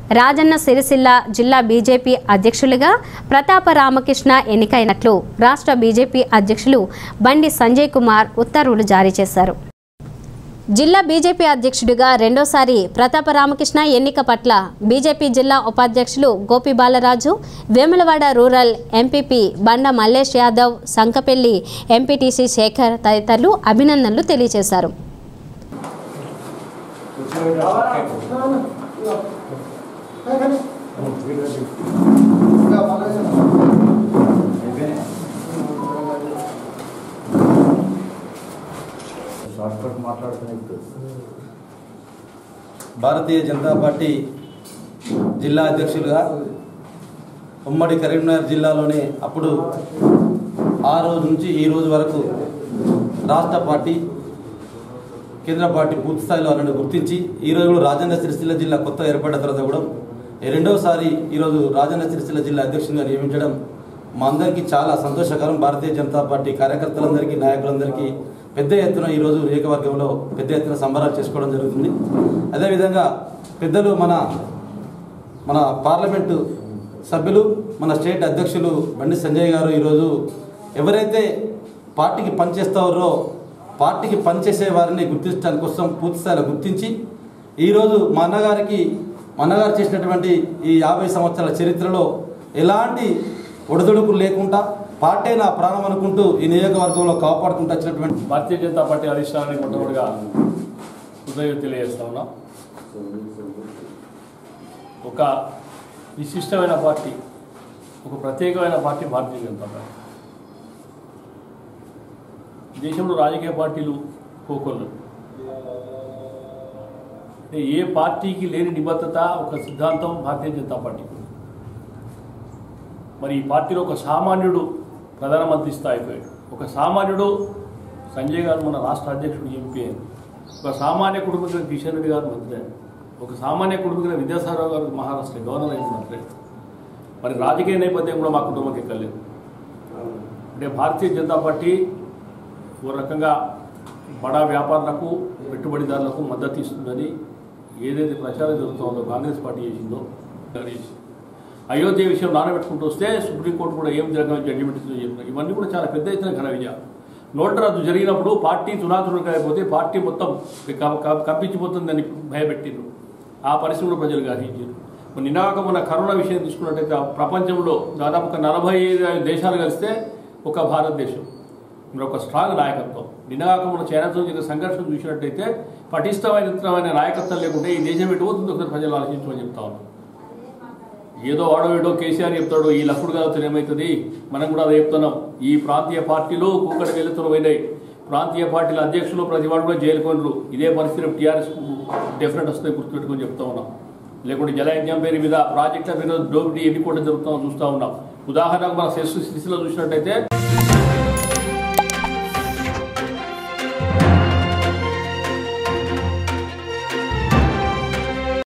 రాజన్న సిరిసిల్ల జిల్లా బీజేపీ అధ్యక్షులుగా ప్రతాప రామకృష్ణ ఎన్నికైనట్లు రాష్ట్ర బీజేపీ అధ్యక్షులు బండి సంజయ్ కుమార్ ఉత్తర్వులు జారీ చేశారు జిల్లా బీజేపీ అధ్యక్షుడిగా రెండోసారి ప్రతాప రామకృష్ణ ఎన్నిక పట్ల బీజేపీ జిల్లా ఉపాధ్యక్షులు Gopi Balaraju Vemulawada rural MPP Banda Mallesh Yadav Sankapelli MPTC Shekar తదితరులు అభినందనలు తెలియజేశారు భారతీయ జనతా పార్టీ జిల్లా అధ్యక్షులుగా ఉమ్మడి కరీంనగర్ జిల్లాలోనే అప్పుడు ఆ రోజు నుంచి ఈ రోజు వరకు రాష్ట్ర పార్టీ కేంద్ర పార్టీ పూర్తి స్థాయిలో వాళ్ళని గుర్తించి ఈ రోజు కూడా రాజన్న సిరిసిల్ల జిల్లా కొత్త ఏర్పడిన తర్వాత కూడా ఈ రెండవసారి ఈరోజు రాజన్న సిరిసిల్ల జిల్లా అధ్యక్షునిగా నియమించడం మా అందరికీ చాలా సంతోషకరం భారతీయ జనతా పార్టీ కార్యకర్తలందరికీ నాయకులందరికీ పెద్ద ఎత్తున ఈరోజు నియోజకవర్గంలో పెద్ద ఎత్తున సంబరాలు చేసుకోవడం జరుగుతుంది అదేవిధంగా పెద్దలు మన మన పార్లమెంటు సభ్యులు మన స్టేట్ అధ్యక్షులు బండి సంజయ్ గారు ఈరోజు ఎవరైతే పార్టీకి పనిచేస్తారో పార్టీకి పనిచేసే వారిని గుర్తించడానికి కోసం పూర్తి స్థాయిలో గుర్తించి ఈరోజు మా అన్నగారికి మా అన్నగారు చేసినటువంటి ఈ యాభై సంవత్సరాల చరిత్రలో ఎలాంటి ఒడిదుడుకులు లేకుండా పార్టీ నా ప్రాణం అనుకుంటూ ఈ నియోజకవర్గంలో కాపాడుకుంటూ వచ్చినటువంటి భారతీయ జనతా పార్టీ అధిష్టానానికి మొట్టమొదటిగా హృదయం తెలియజేస్తా ఉన్నాం ఒక విశిష్టమైన పార్టీ ఒక ప్రత్యేకమైన పార్టీ భారతీయ జనతా పార్టీ దేశంలో రాజకీయ పార్టీలు కోకొల్లు అంటే ఏ పార్టీకి లేని నిబద్ధత ఒక సిద్ధాంతం భారతీయ జనతా పార్టీకి ఉంది. మరి ఈ పార్టీలో ఒక సామాన్యుడు ప్రధానమంత్రి స్థాయి అయిపోయాడు ఒక సామాన్యుడు సంజయ్ గారు మన రాష్ట్ర అధ్యక్షుడు ఎంపీ అయ్యారు ఒక సామాన్య కుటుంబం కిషన్ రెడ్డి గారు మంత్రి అయ్యారు ఒక సామాన్య కుటుంబం విద్యాసాగర్ గారు మహారాష్ట్ర గవర్నర్ అయిన మంత్రి అయ్యారు మరి రాజకీయ నేపథ్యం కూడా మా కుటుంబంకి ఎక్కలేదు అంటే భారతీయ జనతా పార్టీ ఓ రకంగా బడా వ్యాపారులకు పెట్టుబడిదారులకు మద్దతు ఇస్తుందని ఏదైతే ప్రచారం జరుగుతుందో కాంగ్రెస్ పార్టీ చేసిందో అది చేసింది. అయోధ్య విషయం నానబెట్టుకుంటూ వస్తే సుప్రీంకోర్టు కూడా ఏం జరగని జడ్జిమెంట్ ఇస్తుందో చెప్పినారు ఇవన్నీ కూడా చాలా పెద్ద ఎత్తున ఘన విజయాలు నోట్ల రద్దు జరిగినప్పుడు పార్టీ తునాతునక అయిపోతే పార్టీ మొత్తం క- క- కంపించిపోతుందని భయపెట్టిండ్రు ఆ పరిస్థితుల్లో ప్రజలు గ్రహించారు మరి నినాక మన కరోనా విషయం తీసుకున్నట్టయితే ఆ ప్రపంచంలో దాదాపు ఒక నలభై ఐదు దేశాలు కలిస్తే ఒక భారతదేశం మరి ఒక స్ట్రాంగ్ నాయకత్వం నినాక మన చైనాతో జరిగిన సంఘర్షణ చూసినట్టయితే పటిష్టమైన నాయకత్వం లేకుంటే ఈ దేశం ఎటు పోతుందో ఒకసారి ప్రజలు ఆలోచించమని చెప్తా ఉన్నాం ఏదో వాడో ఏడో కేసీఆర్ చెప్తాడు ఈ లఫుడు కావచ్చు ఏమవుతుంది మనం కూడా అదే చెప్తున్నాం ఈ ప్రాంతీయ పార్టీలు కూకటి వెళ్తున్న పోయినాయి ప్రాంతీయ పార్టీల అధ్యక్షులు ప్రతి వాడు కూడా జైలుకొండ్రు ఇదే పరిస్థితి టీఆర్ఎస్ డెఫినెట్ వస్తుంది గుర్తుపెట్టుకొని చెప్తా ఉన్నాం లేకుంటే జలయజ్ఞం పేరు మీద ప్రాజెక్టుల మీద డోబిటీ ఎన్ని కోట్లు జరుగుతామో చూస్తూ ఉన్నాం ఉదాహరణకు మన సెస్ సిసిలో చూసినట్టయితే